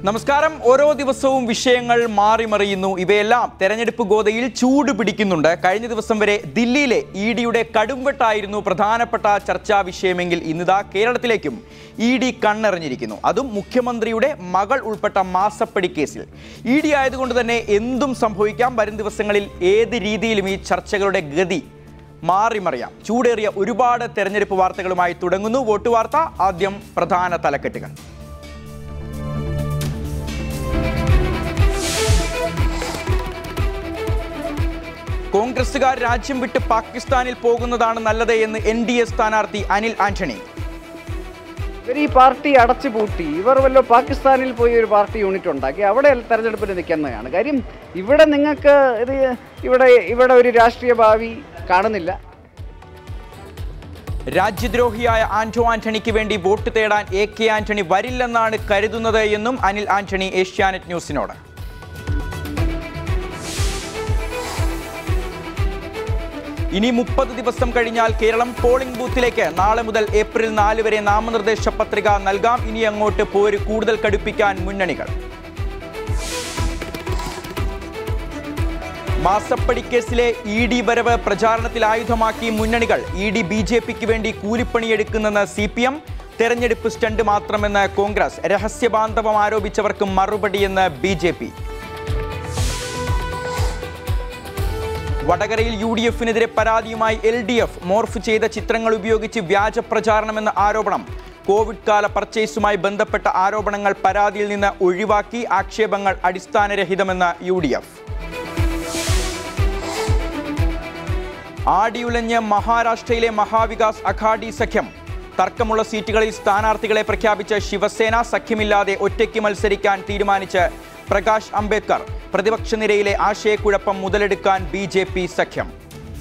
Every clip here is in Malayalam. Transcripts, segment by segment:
നമസ്കാരം ഓരോ ദിവസവും വിഷയങ്ങൾ മാറിമറിയുന്നു ഇവയെല്ലാം തെരഞ്ഞെടുപ്പ് ഗോതയിൽ ചൂട് പിടിക്കുന്നുണ്ട് കഴിഞ്ഞ ദിവസം വരെ ദില്ലിയിലെ ഇ ഡിയുടെ കടുംവെട്ടായിരുന്നു പ്രധാനപ്പെട്ട ചർച്ചാ വിഷയമെങ്കിൽ ഇന്നിതാ കേരളത്തിലേക്കും ഇ ഡി കണ്ണെറിഞ്ഞിരിക്കുന്നു അതും മുഖ്യമന്ത്രിയുടെ മകൾ ഉൾപ്പെട്ട മാസപ്പടി കേസിൽ ഇ ഡി ആയതുകൊണ്ട് തന്നെ എന്തും സംഭവിക്കാം വരും ദിവസങ്ങളിൽ ഏത് രീതിയിലും ഈ ചർച്ചകളുടെ ഗതി മാറിമറിയാം ചൂടേറിയ ഒരുപാട് തെരഞ്ഞെടുപ്പ് വാർത്തകളുമായി തുടങ്ങുന്നു വോട്ട് വാർത്ത ആദ്യം പ്രധാന തലക്കെട്ടുകൾ കോൺഗ്രസുകാർ രാജ്യം വിട്ട് പാകിസ്ഥാനിൽ പോകുന്നതാണ് നല്ലത് എന്ന് എൻ ഡി എ സ്ഥാനാർത്ഥി അനിൽ ആന്റണി ഇവർ ഈ പാർട്ടി അടച്ചു പൂട്ടി ഇവർ വല്ല പാകിസ്ഥാനിൽ പോയി ഒരു പാർട്ടി യൂണിറ്റ് ഉണ്ടാക്കി അവിടെ തെരഞ്ഞെടുപ്പിൽ നിൽക്കുന്നതാണ് കാര്യം ഇവിടെ നിങ്ങൾക്ക് ഇത് ഇവിടെ ഇവിടെ ഒരു രാഷ്ട്രീയ ഭാവി കാണുന്നില്ല രാജ്യദ്രോഹിയായ ആന്റോ ആന്റണിക്ക് വേണ്ടി വോട്ട് തേടാൻ എ കെ ആന്റണി വരില്ലെന്നാണ് കരുതുന്നത് എന്നും അനിൽ ആന്റണി ഏഷ്യാനെറ്റ് ന്യൂസിനോട് ഇനി മുപ്പത് ദിവസം കഴിഞ്ഞാൽ കേരളം പോളിംഗ് ബൂത്തിലേക്ക് നാളെ മുതൽ ഏപ്രിൽ നാല് വരെ നാമനിർദ്ദേശ പത്രിക നൽകാം ഇനി അങ്ങോട്ട് പോര് കൂടുതൽ കടുപ്പിക്കാൻ മുന്നണികൾ മാസപ്പടി കേസിലെ ഇ ഡി വരവ് പ്രചാരണത്തിൽ ആയുധമാക്കി മുന്നണികൾ ഇ ഡി ബി ജെ പിക്ക് വേണ്ടി കൂലിപ്പണിയെടുക്കുന്നെന്ന് സി പി എം തെരഞ്ഞെടുപ്പ് സ്റ്റണ്ട് മാത്രമെന്ന് കോൺഗ്രസ് രഹസ്യബാന്ധവം ആരോപിച്ചവർക്ക് മറുപടിയെന്ന് ബി ജെ പി വടകരയിൽ യു ഡി എഫിനെതിരെ പരാതിയുമായി എൽ ഡി എഫ് മോർഫ് ചെയ്ത ചിത്രങ്ങൾ ഉപയോഗിച്ച് വ്യാജ പ്രചാരണമെന്ന ആരോപണം കോവിഡ് കാല പർച്ചേസുമായി ബന്ധപ്പെട്ട ആരോപണങ്ങൾ പരാതിയിൽ നിന്ന് ഒഴിവാക്കി ആക്ഷേപങ്ങൾ അടിസ്ഥാനരഹിതമെന്ന് യു ഡി എഫ് ആടിയുലഞ്ഞ് മഹാരാഷ്ട്രയിലെ മഹാവികാസ് അഘാഡി സഖ്യം തർക്കമുള്ള സീറ്റുകളിൽ സ്ഥാനാർത്ഥികളെ പ്രഖ്യാപിച്ച ശിവസേന സഖ്യമില്ലാതെ ഒറ്റയ്ക്ക് മത്സരിക്കാൻ തീരുമാനിച്ച് പ്രകാശ് അംബേദ്കർ പ്രതിപക്ഷ നിരയിലെ ആശയക്കുഴപ്പം മുതലെടുക്കാൻ ബി ജെ പി സഖ്യം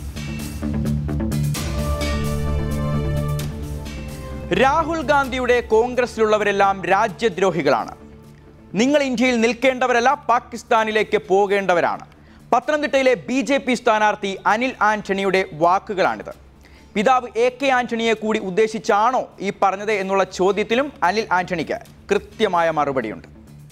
രാഹുൽ ഗാന്ധിയുടെ കോൺഗ്രസിലുള്ളവരെല്ലാം രാജ്യദ്രോഹികളാണ് നിങ്ങൾ ഇന്ത്യയിൽ നിൽക്കേണ്ടവരല്ല പാകിസ്ഥാനിലേക്ക് പോകേണ്ടവരാണ് പത്തനംതിട്ടയിലെ ബി ജെ പി സ്ഥാനാർത്ഥി അനിൽ ആന്റണിയുടെ വാക്കുകളാണിത് പിതാവ് എ കെ ആന്റണിയെ കൂടി ഉദ്ദേശിച്ചാണോ ഈ പറഞ്ഞത് എന്നുള്ള ചോദ്യത്തിലും അനിൽ ആന്റണിക്ക് കൃത്യമായ മറുപടിയുണ്ട്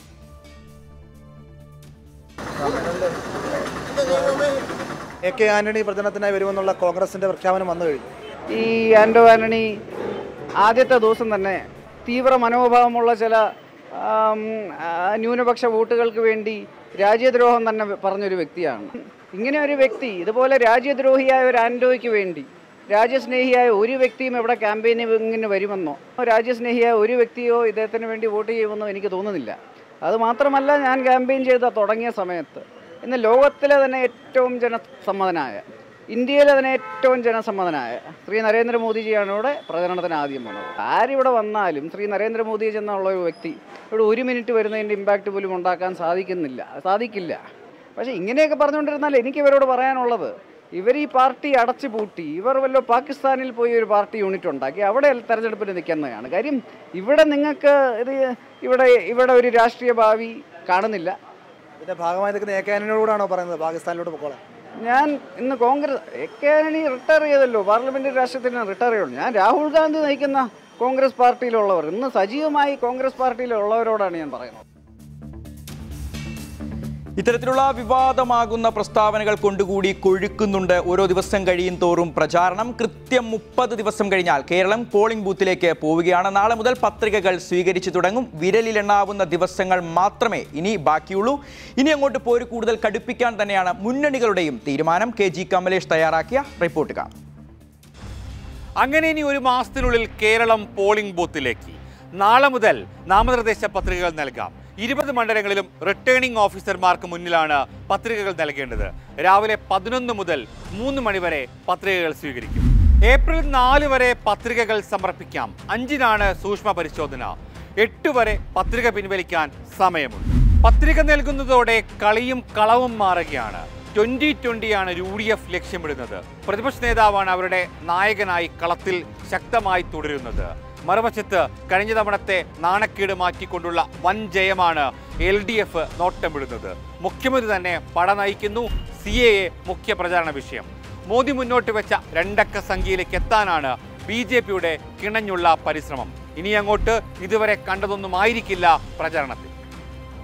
എ കെ ആന്റണി പ്രചരണത്തിനായി വരുമെന്നുള്ള കോൺഗ്രസിന്റെ പ്രഖ്യാപനം വന്നു കഴിഞ്ഞു ഈ ആൻഡോ ആന്റണി ആദ്യത്തെ ദിവസം തന്നെ തീവ്ര മനോഭാവമുള്ള ചില ആം, ആ, ന്യൂനപക്ഷ വോട്ടുകൾക്ക് വേണ്ടി രാജ്യദ്രോഹം തന്നെ പറഞ്ഞൊരു വ്യക്തിയാണ് ഇങ്ങനെ ഒരു വ്യക്തി ഇതുപോലെ രാജ്യദ്രോഹിയായ ഒരു ആൻഡോയ്ക്ക് വേണ്ടി രാജ്യസ്നേഹിയായ ഒരു വ്യക്തിയും ഇവിടെ ക്യാമ്പയിനിങ്ങിന് വരുമെന്നോ രാജ്യസ്നേഹിയായ ഒരു വ്യക്തിയോ ഇദ്ദേഹത്തിന് വേണ്ടി വോട്ട് ചെയ്യുമെന്നോ എനിക്ക് തോന്നുന്നില്ല അത് മാത്രമല്ല ഞാൻ ക്യാമ്പയിൻ ചെയ്ത തുടങ്ങിയ സമയത്ത് ഇന്ന് ലോകത്തിലെ തന്നെ ഏറ്റവും ജനസമ്മതനായ ഇന്ത്യയിലെ തന്നെ ഏറ്റവും ജനസമ്മതനായ ശ്രീ നരേന്ദ്രമോദിജിയാണ് ഇവിടെ പ്രചരണത്തിന് ആദ്യം വന്നത് ആരിവിടെ വന്നാലും ശ്രീ നരേന്ദ്രമോദിജി എന്നുള്ള ഒരു വ്യക്തി ഇവിടെ ഒരു മിനിറ്റ് വരുന്നതിൻ്റെ ഇമ്പാക്റ്റ് പോലും ഉണ്ടാക്കാൻ സാധിക്കുന്നില്ല സാധിക്കില്ല പക്ഷേ ഇങ്ങനെയൊക്കെ പറഞ്ഞുകൊണ്ടിരുന്നാൽ എനിക്ക് ഇവരോട് പറയാനുള്ളത് ഇവർ ഈ പാർട്ടി അടച്ചു പൂട്ടി ഇവർ വല്ല പാകിസ്ഥാനിൽ പോയി ഒരു പാർട്ടി യൂണിറ്റ് ഉണ്ടാക്കി അവിടെ തെരഞ്ഞെടുപ്പിൽ നിൽക്കുന്നതാണ് കാര്യം ഇവിടെ നിങ്ങൾക്ക് ഇത് ഇവിടെ ഇവിടെ ഒരു രാഷ്ട്രീയ ഭാവി കാണുന്നില്ല ഇതിന്റെ ഭാഗമായി നിൽക്കുന്ന എ കെ ആന്റണിയോടാണോ പറയുന്നത് പാകിസ്ഥാനിലോട്ട് പൊക്കോളാം ഞാൻ ഇന്ന് Congress A K Antony retire ചെയ്തല്ലോ പാർലമെന്റ് രാഷ്ട്രത്തിൽ റിട്ടയർ ചെയ്യുള്ളൂ ഞാൻ രാഹുൽ ഗാന്ധി നയിക്കുന്ന കോൺഗ്രസ് പാർട്ടിയിലുള്ളവർ ഇന്ന് സജീവമായി കോൺഗ്രസ് പാർട്ടിയിലുള്ളവരോടാണ് ഞാൻ പറയുന്നത് ഇത്തരത്തിലുള്ള വിവാദമാകുന്ന പ്രസ്താവനകൾ കൊണ്ടുകൂടി കൊഴുക്കുന്നുണ്ട് ഓരോ ദിവസം കഴിയും തോറും പ്രചാരണം കൃത്യം മുപ്പത് ദിവസം കഴിഞ്ഞാൽ കേരളം പോളിംഗ് ബൂത്തിലേക്ക് പോവുകയാണ് നാളെ മുതൽ പത്രികകൾ സ്വീകരിച്ചു തുടങ്ങും വിരലിലെണ്ണാവുന്ന ദിവസങ്ങൾ മാത്രമേ ഇനി ബാക്കിയുള്ളൂ ഇനി അങ്ങോട്ട് പോര് കൂടുതൽ കടുപ്പിക്കാൻ തന്നെയാണ് മുന്നണികളുടെയും തീരുമാനം കെ ജി കമലേഷ് തയ്യാറാക്കിയ റിപ്പോർട്ട് കാണാം അങ്ങനെ ഇനി ഒരു മാസത്തിനുള്ളിൽ കേരളം പോളിംഗ് ബൂത്തിലേക്ക് നാളെ മുതൽ നാമനിർദ്ദേശ പത്രികകൾ നൽകാം ഇരുപത് മണ്ഡലങ്ങളിലും റിട്ടേണിംഗ് ഓഫീസർമാർക്ക് മുന്നിലാണ് പത്രികകൾ നൽകേണ്ടത് രാവിലെ പതിനൊന്ന് മുതൽ മൂന്ന് മണിവരെ പത്രികകൾ സ്വീകരിക്കും ഏപ്രിൽ നാല് വരെ പത്രികകൾ സമർപ്പിക്കാം അഞ്ചിനാണ് സൂക്ഷ്മ പരിശോധന എട്ട് വരെ പത്രിക പിൻവലിക്കാൻ സമയമുണ്ട് പത്രിക നൽകുന്നതോടെ കളിയും കളവും മാറുകയാണ് ട്വന്റി ട്വന്റിയാണ് യു ഡി എഫ് ലക്ഷ്യമിടുന്നത് പ്രതിപക്ഷ നേതാവാണ് അവരുടെ നായകനായി കളത്തിൽ ശക്തമായി തുടരുന്നത് മറുവശത്ത് കഴിഞ്ഞ തവണത്തെ നാണക്കേട് മാറ്റിക്കൊണ്ടുള്ള വൻ ജയമാണ് എൽ ഡി എഫ് നോട്ടമിടുന്നത് മുഖ്യമന്ത്രി തന്നെ പട നയിക്കുന്നു സി എ എ മുഖ്യ പ്രചാരണ വിഷയം മോദി മുന്നോട്ട് വെച്ച രണ്ടക്ക സംഖ്യയിലേക്ക് എത്താനാണ് ബി ജെ പിയുടെ കിണഞ്ഞുള്ള പരിശ്രമം ഇനി അങ്ങോട്ട് ഇതുവരെ കണ്ടതൊന്നും ആയിരിക്കില്ല പ്രചാരണത്തിൽ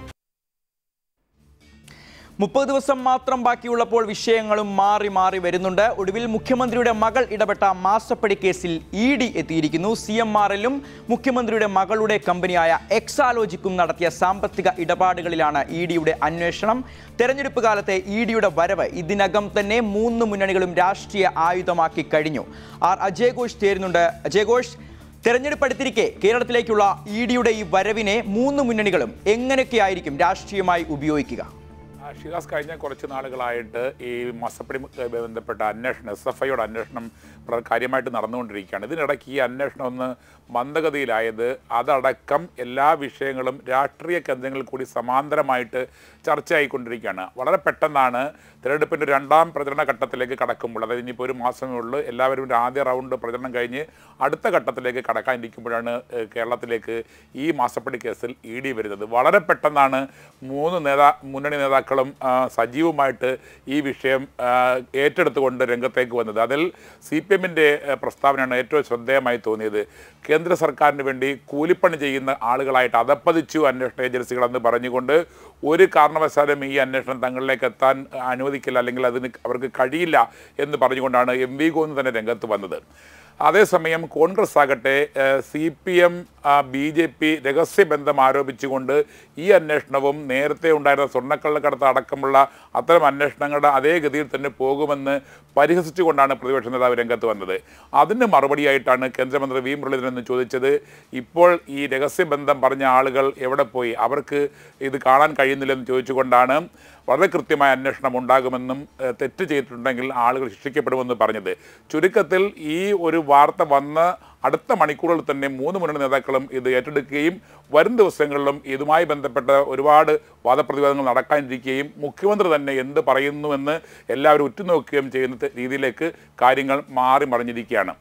മുപ്പത് ദിവസം മാത്രം ബാക്കിയുള്ളപ്പോൾ വിഷയങ്ങളും മാറി മാറി വരുന്നുണ്ട് ഒടുവിൽ മുഖ്യമന്ത്രിയുടെ മകൾ ഇടപെട്ട മാസപ്പടി കേസിൽ ഇ ഡി എത്തിയിരിക്കുന്നു സി എം ആർ എല്ലും മുഖ്യമന്ത്രിയുടെ മകളുടെ കമ്പനിയായ എക്സാലോജിക്കും നടത്തിയ സാമ്പത്തിക ഇടപാടുകളിലാണ് ഇ ഡിയുടെ അന്വേഷണം തെരഞ്ഞെടുപ്പ് കാലത്തെ ഇ ഡിയുടെ വരവ് ഇതിനകം തന്നെ മൂന്ന് മുന്നണികളും രാഷ്ട്രീയ ആയുധമാക്കി കഴിഞ്ഞു ആർ അജയ് ഘോഷ് ചേരുന്നുണ്ട് അജയ് ഘോഷ് തെരഞ്ഞെടുപ്പ് അടുത്തിരിക്കെ കേരളത്തിലേക്കുള്ള ഇ ഡിയുടെ ഈ വരവിനെ മൂന്ന് മുന്നണികളും എങ്ങനെയൊക്കെയായിരിക്കും രാഷ്ട്രീയമായി ഉപയോഗിക്കുക ആ, ഷിഹാസ് കഴിഞ്ഞ കുറച്ച് നാളുകളായിട്ട് ഈ മാസപ്പടി ബന്ധപ്പെട്ട അന്വേഷണം എസ് എഫ് ഐയുടെ അന്വേഷണം പ്ര- കാര്യമായിട്ട് നടന്നുകൊണ്ടിരിക്കുകയാണ് ഇതിനിടയ്ക്ക് ഈ അന്വേഷണം ഒന്ന് മന്ദഗതിയിലായത് അതടക്കം എല്ലാ വിഷയങ്ങളും രാഷ്ട്രീയ കേന്ദ്രങ്ങളിൽ കൂടി സമാന്തരമായിട്ട് ചർച്ചയായിക്കൊണ്ടിരിക്കുകയാണ് വളരെ പെട്ടെന്നാണ് തിരഞ്ഞെടുപ്പിൻ്റെ രണ്ടാം പ്രചരണ ഘട്ടത്തിലേക്ക് കടക്കുമ്പോൾ അതായത് ഇനിയിപ്പോൾ ഒരു മാസമേ ഉള്ളൂ എല്ലാവരും ഒരു ആദ്യ റൗണ്ട് പ്രചരണം കഴിഞ്ഞ് അടുത്ത ഘട്ടത്തിലേക്ക് കടക്കാനിരിക്കുമ്പോഴാണ് ഏഹ്, കേരളത്തിലേക്ക് ഈ മാസപ്പടി കേസിൽ ഇ ഡി വരുന്നത് വളരെ പെട്ടെന്നാണ് മൂന്ന് നേതാ മുന്നണി നേതാക്കളും ആ, സജീവമായിട്ട് ഈ വിഷയം ആ, ഏറ്റെടുത്തുകൊണ്ട് രംഗത്തേക്ക് വന്നത് അതിൽ സി പി എമ്മിൻ്റെ പ്രസ്താവനയാണ് ഏറ്റവും ശ്രദ്ധേയമായി തോന്നിയത് കേന്ദ്ര സർക്കാരിന് വേണ്ടി കൂലിപ്പണി ചെയ്യുന്ന ആളുകളായിട്ട് അതപ്പതിച്ചു അന്വേഷണ ഏജൻസികളെന്ന് പറഞ്ഞുകൊണ്ട് ഒരു കാരണവശാലും ഈ അന്വേഷണം തങ്ങളിലേക്ക് എത്താൻ അനുവദിക്കില്ല അല്ലെങ്കിൽ അതിന് അവർക്ക് കഴിയില്ല എന്ന് പറഞ്ഞുകൊണ്ടാണ് എം വി ഗോവിന്ദ് തന്നെ രംഗത്ത് വന്നത് അതേസമയം കോൺഗ്രസ് ആകട്ടെ C P M B J P രഹസ്യബന്ധം ആരോപിച്ചുകൊണ്ട് ഈ അന്വേഷണവും നേരത്തെ ഉണ്ടായിരുന്ന സ്വർണ്ണക്കള്ളക്കടത്ത് അടക്കമുള്ള അത്തരം അന്വേഷണങ്ങളുടെ അതേ ഗതിയിൽ തന്നെ പോകുമെന്ന് പരിഹസിച്ചുകൊണ്ടാണ് പ്രതിപക്ഷ നേതാവ് രംഗത്ത് വന്നത് അതിന് മറുപടിയായിട്ടാണ് കേന്ദ്രമന്ത്രി വി മുരളീധരൻ എന്ന് ചോദിച്ചത് ഇപ്പോൾ ഈ രഹസ്യബന്ധം പറഞ്ഞ ആളുകൾ എവിടെ പോയി അവർക്ക് ഇത് കാണാൻ കഴിയുന്നില്ലെന്ന് ചോദിച്ചുകൊണ്ടാണ് വളരെ കൃത്യമായ അന്വേഷണം ഉണ്ടാകുമെന്നും ഏഹ്, തെറ്റ് ചെയ്തിട്ടുണ്ടെങ്കിൽ ആളുകൾ ശിക്ഷിക്കപ്പെടുമെന്ന് പറഞ്ഞത് ചുരുക്കത്തിൽ ഈ ഒരു വാർത്ത വന്ന അടുത്ത മണിക്കൂറുകളിൽ തന്നെ മൂന്ന് മുന്നണി നേതാക്കളും ഇത് ഏറ്റെടുക്കുകയും വരും ദിവസങ്ങളിലും ഇതുമായി ബന്ധപ്പെട്ട ഒരുപാട് വാദപ്രതിവാദങ്ങൾ നടക്കാനിരിക്കുകയും മുഖ്യമന്ത്രി തന്നെ എന്ത് പറയുന്നുവെന്ന് എല്ലാവരും ഉറ്റുനോക്കുകയും ചെയ്യുന്ന രീതിയിലേക്ക് കാര്യങ്ങൾ മാറി മറിഞ്ഞിരിക്കുകയാണ്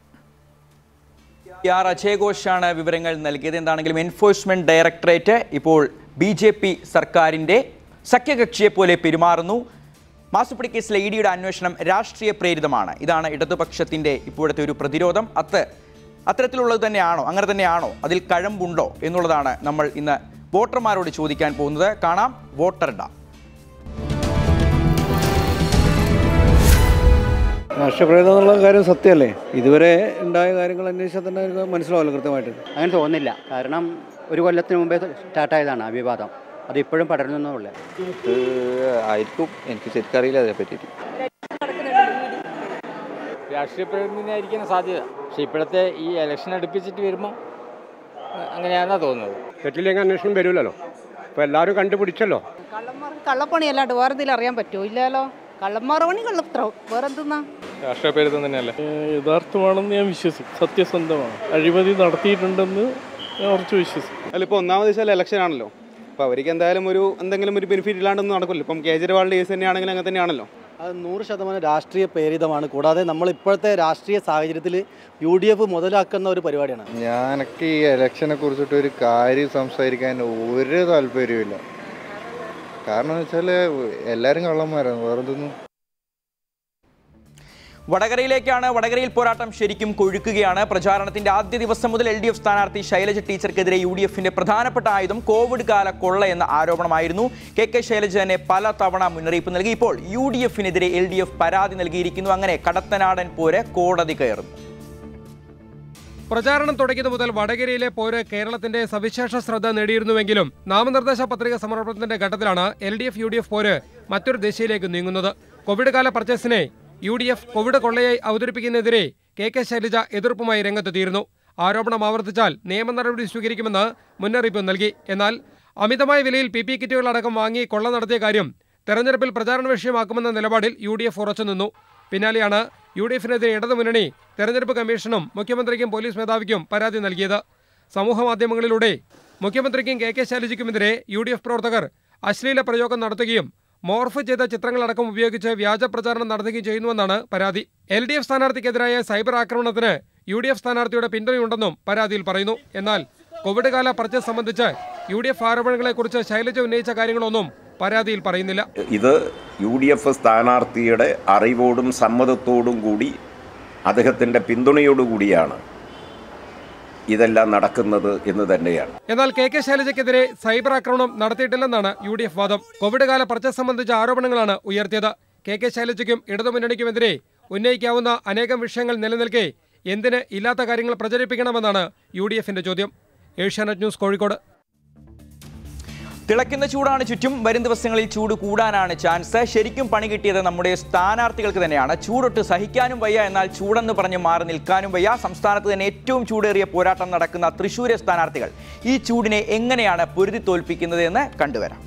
ആർ അജയ് ഘോഷാണ് വിവരങ്ങൾ നൽകിയത് എന്താണെങ്കിലും എൻഫോഴ്സ്മെന്റ് ഡയറക്ടറേറ്റ് ഇപ്പോൾ ബി ജെ പി സർക്കാരിൻ്റെ സഖ്യകക്ഷിയെ പോലെ പെരുമാറുന്നു മാസപ്പടി കേസിലെ ഇ ഡിയുടെ അന്വേഷണം രാഷ്ട്രീയ പ്രേരിതമാണ് ഇതാണ് ഇടതുപക്ഷത്തിൻ്റെ ഇപ്പോഴത്തെ ഒരു പ്രതിരോധം അത് അത്തരത്തിലുള്ളത് തന്നെയാണോ അങ്ങനെ തന്നെയാണോ അതിൽ കഴമ്പുണ്ടോ എന്നുള്ളതാണ് നമ്മൾ ഇന്ന് വോട്ടർമാരോട് ചോദിക്കാൻ പോകുന്നത് കാണാം വോട്ടർഡ രാഷ്ട്രീയപ്രേരിതം എന്നുള്ള കാര്യം സത്യമല്ലേ ഇതുവരെ ഉണ്ടായ കാര്യങ്ങൾ അന്വേഷിച്ചാൽ തന്നെ അവർക്ക് മനസ്സിലാവല്ലോ കൃത്യമായിട്ട് അങ്ങനെ തോന്നുന്നില്ല കാരണം ഒരു കൊല്ലത്തിന് മുമ്പേ സ്റ്റാർട്ടായതാണ് ആ വിവാദം അത് ഇപ്പോഴും പടരുന്നുള്ളൂ ഇത് ആയിരിക്കും എനിക്ക് ശരിക്കും അറിയില്ല അതിനെ പറ്റിയിട്ട് രാഷ്ട്രീയ പ്രേരണയായിരിക്കാൻ സാധ്യത പക്ഷേ ഇപ്പോഴത്തെ ഈ ഇലക്ഷൻ അടുപ്പിച്ചിട്ട് വരുമ്പോൾ അങ്ങനെയാണെന്നാണ് തോന്നുന്നത് തെറ്റില്ലെങ്കിൽ അന്വേഷണം വരുമല്ലോ ഇപ്പോൾ എല്ലാവരും കണ്ടുപിടിച്ചല്ലോ കള്ളന്മാർക്ക് കള്ളപ്പണി അല്ലാണ്ട് വേറെ എന്തെങ്കിലും അറിയാൻ പറ്റുമോ ഇല്ലല്ലോ കള്ളന്മാർ പണി കള്ളപ്പത്രവും വേറെ എന്തെന്നാ രാഷ്ട്രീയ പ്രേരിതം തന്നെയല്ലേ യഥാർത്ഥമാണെന്ന് ഞാൻ വിശ്വസിക്കും സത്യസന്ധമാണ് അഴിമതി നടത്തിയിട്ടുണ്ടെന്ന് ഞാൻ ഉറച്ചു വിശ്വസിക്കും അല്ല ഇപ്പോൾ ഒന്നാമത് വെച്ചാൽ ഇലക്ഷൻ ആണല്ലോ അപ്പോൾ അവർക്ക് എന്തായാലും ഒരു എന്തെങ്കിലും ഒരു ബെനിഫിറ്റ് ഇല്ലാണ്ടൊന്നും നടക്കില്ല ഇപ്പം കേജ്രിവാളിൻ്റെ കേസ് തന്നെയാണെങ്കിൽ അങ്ങനെ തന്നെയാണല്ലോ അത് നൂറ് ശതമാനം രാഷ്ട്രീയ പ്രേരിതമാണ് കൂടാതെ നമ്മൾ ഇപ്പോഴത്തെ രാഷ്ട്രീയ സാഹചര്യത്തിൽ യു ഡി എഫ് മുതലാക്കുന്ന ഒരു പരിപാടിയാണ് ഞാനൊക്കെ ഈ ഇലക്ഷനെ കുറിച്ചിട്ട് ഒരു കാര്യം സംസാരിക്കാൻ ഒരു താല്പര്യമില്ല കാരണം എന്ന് വെച്ചാൽ എല്ലാവരും കള്ളന്മാരാണ് വേറെ എന്തൊന്നും വടകരയിലേക്കാണ് വടകരയിൽ പോരാട്ടം ശരിക്കും കൊഴുക്കുകയാണ് പ്രചാരണത്തിന്റെ ആദ്യ ദിവസം മുതൽ എൽ ഡി എഫ് സ്ഥാനാർത്ഥി ശൈലജ ടീച്ചർക്കെതിരെ യു ഡി എഫിന്റെ പ്രധാനപ്പെട്ട ആയുധം കോവിഡ് കാല കൊള്ള എന്ന ആരോപണമായിരുന്നു കെ കെ ശൈലജ തന്നെ പല തവണ മുന്നറിയിപ്പ് നൽകി ഇപ്പോൾ യു ഡി എഫിനെതിരെ എൽ ഡി എഫ് പരാതി നൽകിയിരിക്കുന്നു അങ്ങനെ കടത്തനാടൻ പോര് കോടതി കയറുന്നു പ്രചാരണം തുടങ്ങിയത് മുതൽ വടകരയിലെ പോര് കേരളത്തിന്റെ സവിശേഷ ശ്രദ്ധ നേടിയിരുന്നുവെങ്കിലും നാമനിർദ്ദേശ പത്രിക സമർപ്പണത്തിന്റെ ഘട്ടത്തിലാണ് L D F U D F പോര് മറ്റൊരു ദിശയിലേക്ക് നീങ്ങുന്നത് കോവിഡ് കാല പർച്ചേസിനെ യു ഡി എഫ് കോവിഡ് കൊള്ളയായി അവതരിപ്പിക്കുന്നതിനെതിരെ കെ കെ ശൈലജ എതിർപ്പുമായി രംഗത്തെത്തിയിരുന്നു ആരോപണം ആവർത്തിച്ചാൽ നിയമ നടപടി സ്വീകരിക്കുമെന്ന് മുന്നറിയിപ്പ് നൽകി എന്നാൽ അമിതമായ വിലയിൽ പി പി കിറ്റുകളടക്കം വാങ്ങി കൊള്ള നടത്തിയ കാര്യം തെരഞ്ഞെടുപ്പിൽ പ്രചാരണ വിഷയമാക്കുമെന്ന നിലപാടിൽ യു ഡി എഫ് ഉറച്ചുനിന്നു പിന്നാലെയാണ് യു ഡി എഫിനെതിരെ ഇടതുമുന്നണി തെരഞ്ഞെടുപ്പ് കമ്മീഷനും മുഖ്യമന്ത്രിക്കും പോലീസ് മേധാവിക്കും പരാതി നൽകിയത് സമൂഹമാധ്യമങ്ങളിലൂടെ മുഖ്യമന്ത്രിക്കും കെ കെ ശൈലജയ്ക്കുമെതിരെ യു ഡി എഫ് പ്രവർത്തകർ അശ്ലീല പ്രയോഗം നടത്തുകയും മോർഫ് ചെയ്ത ചിത്രങ്ങളടക്കം ഉപയോഗിച്ച് വ്യാജ പ്രചാരണം നടത്തുകയും ചെയ്യുന്നുവെന്നാണ് പരാതി എൽ ഡി എഫ് സ്ഥാനാർത്ഥിക്കെതിരായ സൈബർ ആക്രമണത്തിന് യു ഡി എഫ് സ്ഥാനാർത്ഥിയുടെ പിന്തുണയുണ്ടെന്നും പരാതിയിൽ പറയുന്നു എന്നാൽ കോവിഡ് കാല പർച്ചേസ് സംബന്ധിച്ച് യു ഡി എഫ് ആരോപണങ്ങളെക്കുറിച്ച് ശൈലജ ഉന്നയിച്ച കാര്യങ്ങളൊന്നും പരാതിയിൽ പറയുന്നില്ല ഇത് യു ഡി എഫ് സ്ഥാനാർത്ഥിയുടെ അറിവോടും സമ്മതത്തോടും കൂടി അദ്ദേഹത്തിൻ്റെ പിന്തുണയോടുകൂടിയാണ് ഇതെല്ലാം നടക്കുന്നത് എന്ന് തന്നെയാണ് എന്നാൽ കെ കെ ശൈലജയ്ക്കെതിരെ സൈബർ ആക്രമണം നടത്തിയിട്ടില്ലെന്നാണ് യു ഡി എഫ് വാദം കോവിഡ് കാല പർച്ചേസ് സംബന്ധിച്ച ആരോപണങ്ങളാണ് ഉയർത്തിയത് കെ കെ ശൈലജയ്ക്കും ഇടതുമുന്നണിക്കുമെതിരെ ഉന്നയിക്കാവുന്ന അനേകം വിഷയങ്ങൾ നിലനിൽക്കെ എന്തിന് ഇല്ലാത്ത കാര്യങ്ങൾ പ്രചരിപ്പിക്കണമെന്നാണ് യു ഡി എഫിന്റെ ചോദ്യം ഏഷ്യാനെറ്റ് ന്യൂസ് കോഴിക്കോട് തിളയ്ക്കുന്ന ചൂടാണ് ചുറ്റും വരും ദിവസങ്ങളിൽ ചൂട് കൂടാനാണ് ചാൻസ് ശരിക്കും പണി കിട്ടിയത് നമ്മുടെ സ്ഥാനാർത്ഥികൾക്ക് തന്നെയാണ് ചൂടൊട്ട് സഹിക്കാനും വയ്യ എന്നാൽ ചൂടെന്ന് പറഞ്ഞ് മാറി നിൽക്കാനും വയ്യ സംസ്ഥാനത്ത് തന്നെ ഏറ്റവും ചൂടേറിയ പോരാട്ടം നടക്കുന്ന തൃശൂരെ സ്ഥാനാർത്ഥികൾ ഈ ചൂടിനെ എങ്ങനെയാണ് പൊരുതി തോൽപ്പിക്കുന്നത് എന്ന് കണ്ടുവരാം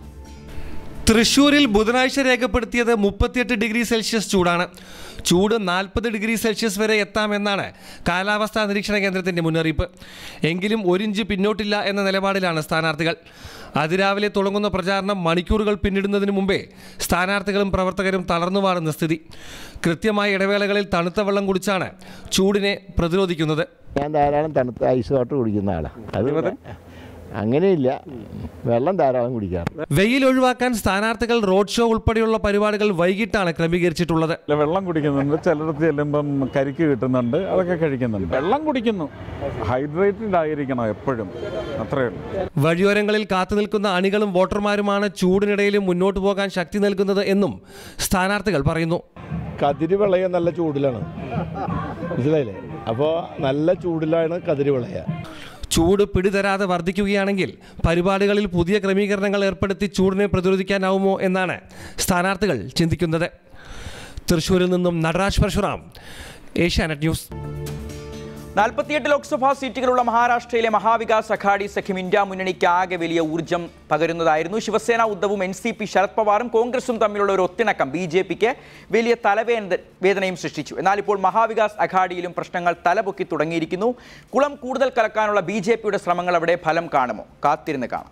തൃശൂരിൽ ബുധനാഴ്ച രേഖപ്പെടുത്തിയത് മുപ്പത്തിയെട്ട് ഡിഗ്രി സെൽഷ്യസ് ചൂടാണ് ചൂട് നാൽപ്പത് ഡിഗ്രി സെൽഷ്യസ് വരെ എത്താമെന്നാണ് കാലാവസ്ഥാ നിരീക്ഷണ കേന്ദ്രത്തിന്റെ മുന്നറിയിപ്പ് എങ്കിലും ഒരിഞ്ച് പിന്നോട്ടില്ല എന്ന നിലപാടിലാണ് സ്ഥാനാർത്ഥികൾ അതിരാവിലെ തുടങ്ങുന്ന പ്രചാരണം മണിക്കൂറുകൾ പിന്നിടുന്നതിന് മുമ്പേ സ്ഥാനാർത്ഥികളും പ്രവർത്തകരും തളർന്നുമാറുന്ന സ്ഥിതി കൃത്യമായ ഇടവേളകളിൽ തണുത്ത വെള്ളം കുടിച്ചാണ് ചൂടിനെ പ്രതിരോധിക്കുന്നത് ഞാൻ ധാരാളം തണുത്ത ഐസ് വാട്ടർ കുടിക്കുന്ന ആളാണ് അത് അങ്ങനെയില്ല വെള്ളം ധാരാളം കുടിക്കാറ് വെയിൽ ഒഴിവാക്കാൻ സ്ഥാനാർത്ഥികൾ റോഡ് ഷോ ഉൾപ്പെടെയുള്ള പരിപാടികൾ വൈകിട്ടാണ് ക്രമീകരിച്ചിട്ടുള്ളത് ഇല്ല, വെള്ളം കുടിക്കുന്നുണ്ട് ചിലടത്ത് ചെല്ലുമ്പം കരിക്ക് കിട്ടുന്നുണ്ട് അതൊക്കെ കഴിക്കുന്നുണ്ട് വെള്ളം കുടിക്കുന്നു ഹൈഡ്രേറ്റഡ് ആയിരിക്കണം എപ്പോഴും അത്രയേ ഉള്ളൂ വഴിയോരങ്ങളിൽ കാത്തുനിൽക്കുന്ന അണികളും വോട്ടർമാരുമാണ് ചൂടിനിടയിലും മുന്നോട്ട് പോകാൻ ശക്തി നൽകുന്നത് എന്നും സ്ഥാനാർത്ഥികൾ പറയുന്നു കതിര് വിളയ നല്ല ചൂടിലാണ് മനസ്സിലായില്ലേ അപ്പോൾ നല്ല ചൂടിലാണ് കതിര് വിളയ ചൂട് പിടിതരാതെ വർദ്ധിക്കുകയാണെങ്കിൽ പരിപാടികളിൽ പുതിയ ക്രമീകരണങ്ങൾ ഏർപ്പെടുത്തി ചൂടിനെ പ്രതിരോധിക്കാനാവുമോ എന്നാണ് സ്ഥാനാർത്ഥികൾ ചിന്തിക്കുന്നത് തൃശ്ശൂരിൽ നിന്നും നടരാജ് പരശുറാം ഏഷ്യാനെറ്റ് ന്യൂസ് നാൽപ്പത്തിയെട്ട് ലോക്സഭാ സീറ്റുകളുള്ള മഹാരാഷ്ട്രയിലെ മഹാവികാസ് അഘാടി സഖ്യം ഇന്ത്യ മുന്നണിക്ക് ആകെ വലിയ ഊർജ്ജം പകരുന്നതായിരുന്നു ശിവസേന ഉദ്ധവും എൻ സി പി ശരത് പവാറും കോൺഗ്രസും തമ്മിലുള്ള ഒരു ഒത്തിണക്കം ബി ജെ പിക്ക് വലിയ തലവേദ വേദനയും സൃഷ്ടിച്ചു എന്നാൽ ഇപ്പോൾ മഹാവികാസ് അഘാഡിയിലും പ്രശ്നങ്ങൾ തലപൊക്കി തുടങ്ങിയിരിക്കുന്നു കുളം കൂടുതൽ കലക്കാനുള്ള ബി ജെ പിയുടെ ശ്രമങ്ങൾ അവിടെ ഫലം കാണുമോ കാത്തിരുന്ന് കാണാം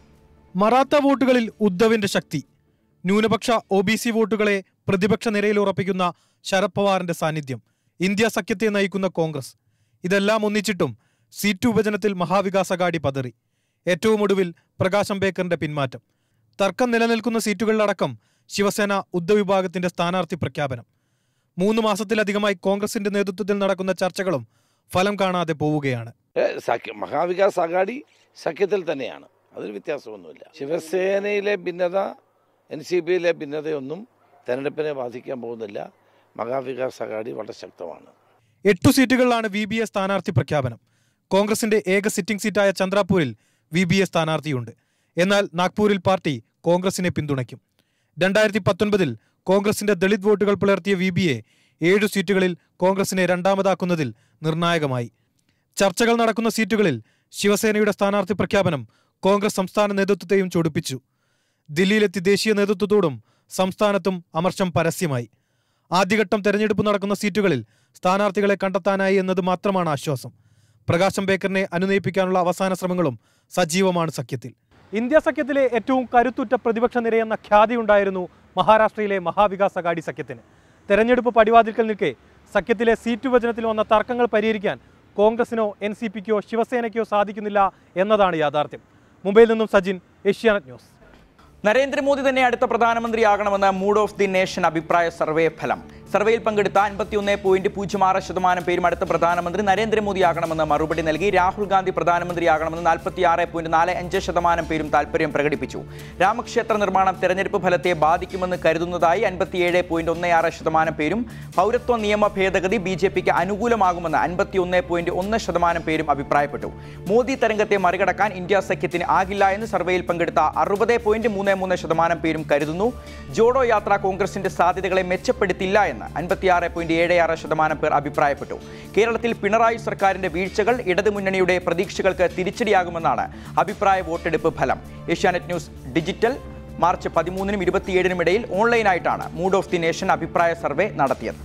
മറാത്ത വോട്ടുകളിൽ ഉദ്ധവിന്റെ ശക്തി ന്യൂനപക്ഷ ഒ ബി സി വോട്ടുകളെ പ്രതിപക്ഷ നിരയിൽ ഉറപ്പിക്കുന്ന ശരത് പവാറിന്റെ സാന്നിധ്യം ഇന്ത്യ സഖ്യത്തെ നയിക്കുന്ന കോൺഗ്രസ് ഇതെല്ലാം ഒന്നിച്ചിട്ടും സീറ്റ് വിഭജനത്തിൽ മഹാവികാസ് അഗാഡി പതറി ഏറ്റവും ഒടുവിൽ പ്രകാശ് അംബേദ്കറിന്റെ പിന്മാറ്റം തർക്കം നിലനിൽക്കുന്ന സീറ്റുകളിലടക്കം ശിവസേന ഉദ്ധവ് വിഭാഗത്തിന്റെ സ്ഥാനാർത്ഥി പ്രഖ്യാപനം മൂന്ന് മാസത്തിലധികമായി കോൺഗ്രസിന്റെ നേതൃത്വത്തിൽ നടക്കുന്ന ചർച്ചകളും ഫലം കാണാതെ പോവുകയാണ് ഏ, സഖ്യ മഹാവികാസ് അഘാടി സഖ്യത്തിൽ തന്നെയാണ് അതിൽ വ്യത്യാസമൊന്നുമില്ല ശിവസേനയിലെ ഭിന്നത എൻ സി പിയിലെ ഭിന്നതയൊന്നും തെരഞ്ഞെടുപ്പിനെ ബാധിക്കാൻ പോകുന്നില്ല മഹാവികാസ് അഘാടി വളരെ ശക്തമാണ് എട്ടു സീറ്റുകളിലാണ് വി ബി എ സ്ഥാനാർത്ഥി പ്രഖ്യാപനം കോൺഗ്രസിന്റെ ഏക സിറ്റിംഗ് സീറ്റായ ചന്ദ്രാപൂരിൽ വി ബി എ സ്ഥാനാർത്ഥിയുണ്ട് എന്നാൽ നാഗ്പൂരിൽ പാർട്ടി കോൺഗ്രസിനെ പിന്തുണയ്ക്കും രണ്ടായിരത്തി പത്തൊൻപതിൽ കോൺഗ്രസിന്റെ ദളിത് വോട്ടുകൾ പുലർത്തിയ വി ബി എ ഏഴു സീറ്റുകളിൽ കോൺഗ്രസിനെ രണ്ടാമതാക്കുന്നതിൽ നിർണായകമായി ചർച്ചകൾ നടക്കുന്ന സീറ്റുകളിൽ ശിവസേനയുടെ സ്ഥാനാർത്ഥി പ്രഖ്യാപനം കോൺഗ്രസ് സംസ്ഥാന നേതൃത്വത്തെയും ചൊടിപ്പിച്ചു ദില്ലിയിലെത്തി ദേശീയ നേതൃത്വത്തോടും സംസ്ഥാനത്തും അമർഷം പരസ്യമായി ആദ്യഘട്ടം തെരഞ്ഞെടുപ്പ് നടക്കുന്ന സീറ്റുകളിൽ സ്ഥാനാർത്ഥികളെ കണ്ടെത്താനായി എന്നത് മാത്രമാണ് ആശ്വാസം പ്രകാശ് അംബേദ്കറിനെ അനുനയിപ്പിക്കാനുള്ള അവസാന ശ്രമങ്ങളും സജീവമാണ് സഖ്യത്തിൽ ഇന്ത്യ സഖ്യത്തിലെ ഏറ്റവും കരുത്തുറ്റ പ്രതിപക്ഷ നിരയെന്ന ഖ്യാതിയുണ്ടായിരുന്നു മഹാരാഷ്ട്രയിലെ മഹാവികാസ് അഗാഡി സഖ്യത്തിന് തെരഞ്ഞെടുപ്പ് പടിവാതിൽക്കൽ നിൽക്കെ സഖ്യത്തിലെ സീറ്റ് വിഭജനത്തിൽ വന്ന തർക്കങ്ങൾ പരിഹരിക്കാൻ കോൺഗ്രസിനോ എൻ സി പിക്കോ ശിവസേനയ്ക്കോ സാധിക്കുന്നില്ല എന്നതാണ് യാഥാർത്ഥ്യം മുംബൈയിൽ നിന്നും സജിൻ ഏഷ്യാനെറ്റ് ന്യൂസ് നരേന്ദ്രമോദി തന്നെ അടുത്ത പ്രധാനമന്ത്രിയാകണമെന്ന മൂഡ് ഓഫ് ദി നേഷൻ അഭിപ്രായ സർവേ ഫലം സർവേയിൽ പങ്കെടുത്ത അൻപത്തിയൊന്ന് പോയിന്റ് പൂജ്യം ആറ് ശതമാനം പേരും അടുത്ത പ്രധാനമന്ത്രി നരേന്ദ്രമോദിയാകണമെന്ന് മറുപടി നൽകി രാഹുൽ ഗാന്ധി പ്രധാനമന്ത്രിയാകണമെന്ന് നാൽപ്പത്തി ആറ് പോയിന്റ് നാല് അഞ്ച് ശതമാനം പേരും താൽപ്പര്യം പ്രകടിപ്പിച്ചു രാമക്ഷേത്ര നിർമ്മാണം തെരഞ്ഞെടുപ്പ് ഫലത്തെ ബാധിക്കുമെന്ന് കരുതുന്നതായി അൻപത്തിയേഴ് പോയിന്റ് ഒന്ന് ആറ് ശതമാനം പേരും പൗരത്വ നിയമ ഭേദഗതി ബി ജെ പിക്ക് അനുകൂലമാകുമെന്ന് അൻപത്തിയൊന്ന് പോയിന്റ് ഒന്ന് ശതമാനം പേരും അഭിപ്രായപ്പെട്ടു മോദി തരംഗത്തെ മറികടക്കാൻ ഇന്ത്യ സഖ്യത്തിന് ആകില്ല എന്ന് സർവേയിൽ പങ്കെടുത്ത അറുപത് പോയിന്റ് മൂന്ന് മൂന്ന് ശതമാനം പേരും കരുതുന്നു ജോഡോ യാത്ര കോൺഗ്രസിന്റെ സാധ്യതകളെ മെച്ചപ്പെടുത്തില്ല എന്ന് അൻപത്തിയാറ് പോയിന്റ് ഏഴ് ആറ് ശതമാനം പേർ അഭിപ്രായപ്പെട്ടു കേരളത്തിൽ പിണറായി സർക്കാരിന്റെ വീഴ്ചകൾ ഇടതുമുന്നണിയുടെ പ്രതീക്ഷകൾക്ക് തിരിച്ചടിയാകുമെന്നാണ് അഭിപ്രായ വോട്ടെടുപ്പ് ഫലം ഏഷ്യാനെറ്റ് ന്യൂസ് ഡിജിറ്റൽ മാർച്ച് പതിമൂന്നിനും ഇരുപത്തിയേഴിനും ഇടയിൽ ഓൺലൈനായിട്ടാണ് മൂഡ് ഓഫ് ദി നേഷൻ അഭിപ്രായ സർവേ നടത്തിയത്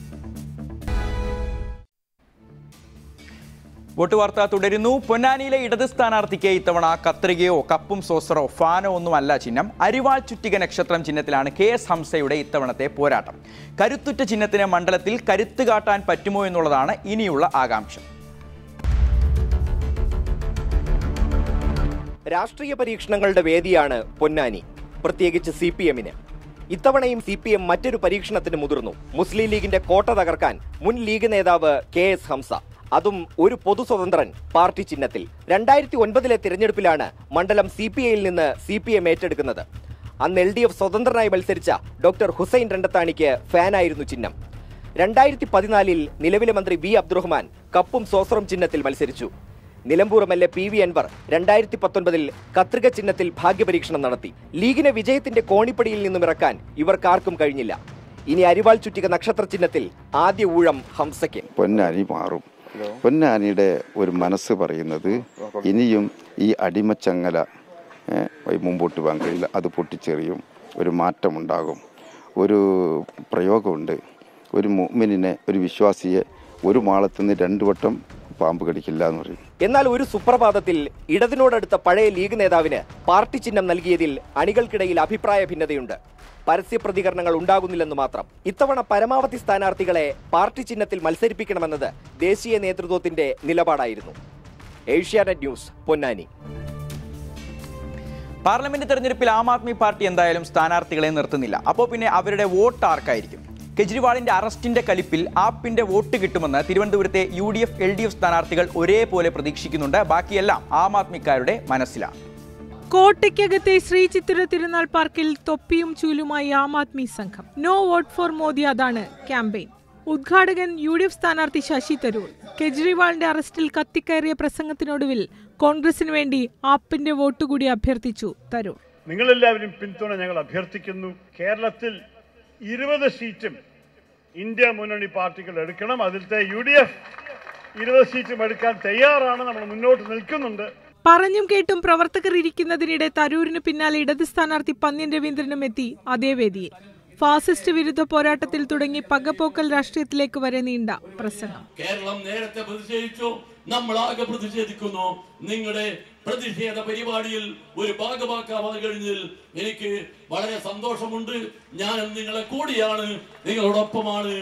വോട്ട് വാർത്ത തുടരുന്നു പൊന്നാനിയിലെ ഇടത് സ്ഥാനാർത്ഥിക്ക് ഇത്തവണ കത്രികയോ കപ്പും സോസറോ ഫാനോ ഒന്നുമല്ല ചിഹ്നം അരിവാൾ ചുറ്റിക നക്ഷത്രം ചിഹ്നത്തിലാണ് കെ എസ് ഹംസയുടെ ഇത്തവണത്തെ പോരാട്ടം കരുത്തുറ്റ ചിഹ്നത്തിന് മണ്ഡലത്തിൽ കരുത്ത് കാട്ടാൻ പറ്റുമോ എന്നുള്ളതാണ് ഇനിയുള്ള ആകാംക്ഷ രാഷ്ട്രീയ പരീക്ഷണങ്ങളുടെ വേദിയാണ് പൊന്നാനി പ്രത്യേകിച്ച് സി പി എമ്മിന് ഇത്തവണയും സി പി എം മറ്റൊരു പരീക്ഷണത്തിന് മുതിർന്നു മുസ്ലിം ലീഗിന്റെ കോട്ട തകർക്കാൻ മുൻ ലീഗ് നേതാവ് കെ എസ് ഹംസ അതും ഒരു പൊതു സ്വതന്ത്രൻ പാർട്ടി ചിഹ്നത്തിൽ രണ്ടായിരത്തി ഒൻപതിലെ തിരഞ്ഞെടുപ്പിലാണ് മണ്ഡലം സി പി ഐയിൽ നിന്ന് സി പി എം ഏറ്റെടുക്കുന്നത് അന്ന് എൽ ഡി എഫ് സ്വതന്ത്രനായി മത്സരിച്ച ഡോക്ടർ ഹുസൈൻ രണ്ടത്താണിക്ക് ഫാനായിരുന്നു ചിഹ്നം രണ്ടായിരത്തി പതിനാലിൽ നിലവിലെ മന്ത്രി വി അബ്ദുറഹ്മാൻ കപ്പും സോസറും ചിഹ്നത്തിൽ മത്സരിച്ചു Nilambur M L A P V Anwar രണ്ടായിരത്തി പത്തൊൻപതിൽ കത്രിക ചിഹ്നത്തിൽ ഭാഗ്യപരീക്ഷണം നടത്തി ലീഗിനെ വിജയത്തിന്റെ കോണിപ്പടിയിൽ നിന്നും ഇറക്കാൻ ഇവർക്കാർക്കും കഴിഞ്ഞില്ല ഇനി അരിവാൾ ചുറ്റിക നക്ഷത്ര ചിഹ്നത്തിൽ ആദ്യ ഊഴം ഹംസയ്ക്ക് പൊന്നാനി മാറും പൊന്നാനിയുടെ ഒരു മനസ്സ് പറയുന്നത് ഇനിയും ഈ അടിമച്ചങ്ങല ഏ, മുമ്പോട്ട് പോകാൻ കഴിയില്ല അത് പൊട്ടിച്ചെറിയും ഒരു മാറ്റമുണ്ടാകും ഒരു പ്രയോഗമുണ്ട് ഒരു മുഅ്മിനിനെ ഒരു വിശ്വാസിയെ ഒരു മാളത്തുനിന്ന് രണ്ടു വട്ടം പാമ്പ് കടിക്കില്ല എന്ന് പറയും എന്നാൽ ഒരു സുപ്രഭാതത്തിൽ ഇടതിനോടടുത്ത പഴയ ലീഗ് നേതാവിന് പാർട്ടി ചിഹ്നം നൽകിയതിൽ അണികൾക്കിടയിൽ അഭിപ്രായ ഭിന്നതയുണ്ട് പരസ്യ പ്രതികരണങ്ങൾ ഉണ്ടാകുന്നില്ലെന്ന് മാത്രം ഇത്തവണ പരമാവധി സ്ഥാനാർത്ഥികളെ പാർട്ടി ചിഹ്നത്തിൽ മത്സരിപ്പിക്കണമെന്നത് ദേശീയ നേതൃത്വത്തിന്റെ നിലപാടായിരുന്നു ഏഷ്യാനെറ്റ് ന്യൂസ് പൊന്നാനി പാർലമെന്റ് തെരഞ്ഞെടുപ്പിൽ ആം ആദ്മി പാർട്ടി എന്തായാലും സ്ഥാനാർത്ഥികളെ നിർത്തുന്നില്ല അപ്പോൾ പിന്നെ അവരുടെ വോട്ട് ആർക്കായിരിക്കും കെജ്രിവാളിന്റെ അറസ്റ്റിന്റെ കലിപ്പിൽ ആപ്പിന്റെ വോട്ട് കിട്ടുമെന്ന് തിരുവനന്തപുരത്തെ U D F L D F സ്ഥാനാർത്ഥികൾ ഒരേപോലെ പ്രതീക്ഷിക്കുന്നുണ്ട് ബാക്കിയെല്ലാം ആം ആദ്മിക്കാരുടെ മനസ്സിലാണ് കോട്ടയ്ക്കകത്തെ ശ്രീ ചിത്തിര തിരുനാൾ പാർക്കിൽ തൊപ്പിയും ചൂലുമായി ആം ആദ്മി സംഘം നോ വോട്ട് ഫോർ മോദി അതാണ് ക്യാമ്പയിൻ ഉദ്ഘാടകൻ യു ഡി എഫ് സ്ഥാനാർത്ഥി ശശി തരൂർ കെജ്രിവാളിന്റെ അറസ്റ്റിൽ കത്തിക്കയറിയ പ്രസംഗത്തിനൊടുവിൽ കോൺഗ്രസിന് വേണ്ടി ആപ്പിന്റെ വോട്ട് കൂടി അഭ്യർത്ഥിച്ചു തരൂർ നിങ്ങളെല്ലാവരും പിന്തുണ ഞങ്ങൾ അഭ്യർത്ഥിക്കുന്നു കേരളത്തിൽ ഇരുപത് സീറ്റും ഇന്ത്യ മുന്നണി പാർട്ടികൾ എടുക്കണം അതിലത്തെ യു ഡി എഫ് ഇരുപത് സീറ്റും എടുക്കാൻ തയ്യാറാണ് നമ്മൾ മുന്നോട്ട് നിൽക്കുന്നുണ്ട് പറഞ്ഞും കേട്ടും പ്രവർത്തകർ ഇരിക്കുന്നതിനിടെ തരൂരിന് പിന്നാലെ ഇടത് സ്ഥാനാർത്ഥി പന്ന്യൻ രവീന്ദ്രനും എത്തി അതേ വേദിയിൽ ഫാസിസ്റ്റ് വിരുദ്ധ പോരാട്ടത്തിൽ തുടങ്ങി പകപോക്കൽ രാഷ്ട്രീയത്തിലേക്ക് വരെ നീണ്ട പ്രസംഗം കേരളം നേരത്തെ പ്രതിഷേധിച്ചു നമ്മളാകെ പ്രതിഷേധിക്കുന്നു നിങ്ങളുടെ പ്രതിഷേധ പരിപാടിയിൽ ഒരു ഭാഗമാക്കാവാൻ കഴിഞ്ഞതിൽ എനിക്ക് വളരെ സന്തോഷമുണ്ട് ഞാൻ നിങ്ങളെ കൂടിയാണ് നിങ്ങളോടൊപ്പമാണ്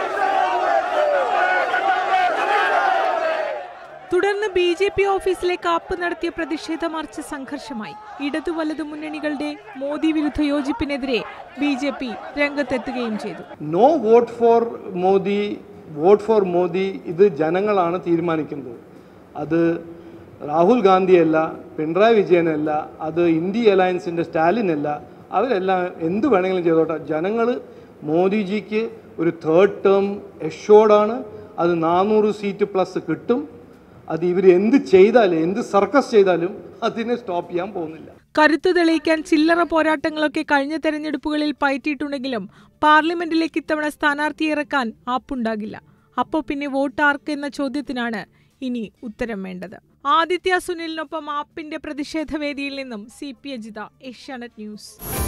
തുടർന്ന് ബി ജെ പി ഓഫീസിലേക്ക് ആപ്പ് നടത്തിയ പ്രതിഷേധ മാർച്ച് സംഘർഷമായി ഇടതു വലതു മുന്നണികളുടെ മോദി വിരുദ്ധ യോജിപ്പിനെതിരെ ബി ജെ പി രംഗത്തെത്തുകയും ചെയ്തു no vote for Modi vote for Modi ഇത് ജനങ്ങളാണ് തീരുമാനിക്കുന്നത് അത് രാഹുൽ ഗാന്ധിയല്ല പിണറായി വിജയനല്ല അത് ഇന്ത്യ അലയൻസിൻ്റെ സ്റ്റാലിനല്ല അവരെല്ലാം എന്ത് വേണമെങ്കിലും ചെയ്തോട്ടെ ജനങ്ങൾ മോദിജിക്ക് ഒരു തേർഡ് ടേം എഷോർഡാണ് അത് നാനൂറ് സീറ്റ് പ്ലസ് കിട്ടും അത് ഇവർ എന്ത് ചെയ്താലും എന്ത് സർക്കസ് ചെയ്താലും അതിനെ സ്റ്റോപ്പ് ചെയ്യാൻ പോകുന്നില്ല കരുത്തു തെളിയിക്കാൻ ചില്ലറ പോരാട്ടങ്ങളൊക്കെ കഴിഞ്ഞ തെരഞ്ഞെടുപ്പുകളിൽ പയറ്റിയിട്ടുണ്ടെങ്കിലും പാർലമെന്റിലേക്ക് ഇത്തവണ സ്ഥാനാർത്ഥിയെ ഇറക്കാൻ ആപ്പുണ്ടാകില്ല അപ്പോൾ പിന്നെ വോട്ട് ആർക്ക് എന്ന ചോദ്യത്തിനാണ് ഇനി ഉത്തരം വേണ്ടത് ആദിത്യ സുനിലിനൊപ്പം ആപ്പിന്റെ പ്രതിഷേധ വേദിയിൽ നിന്നും C P Ajitha Asianet news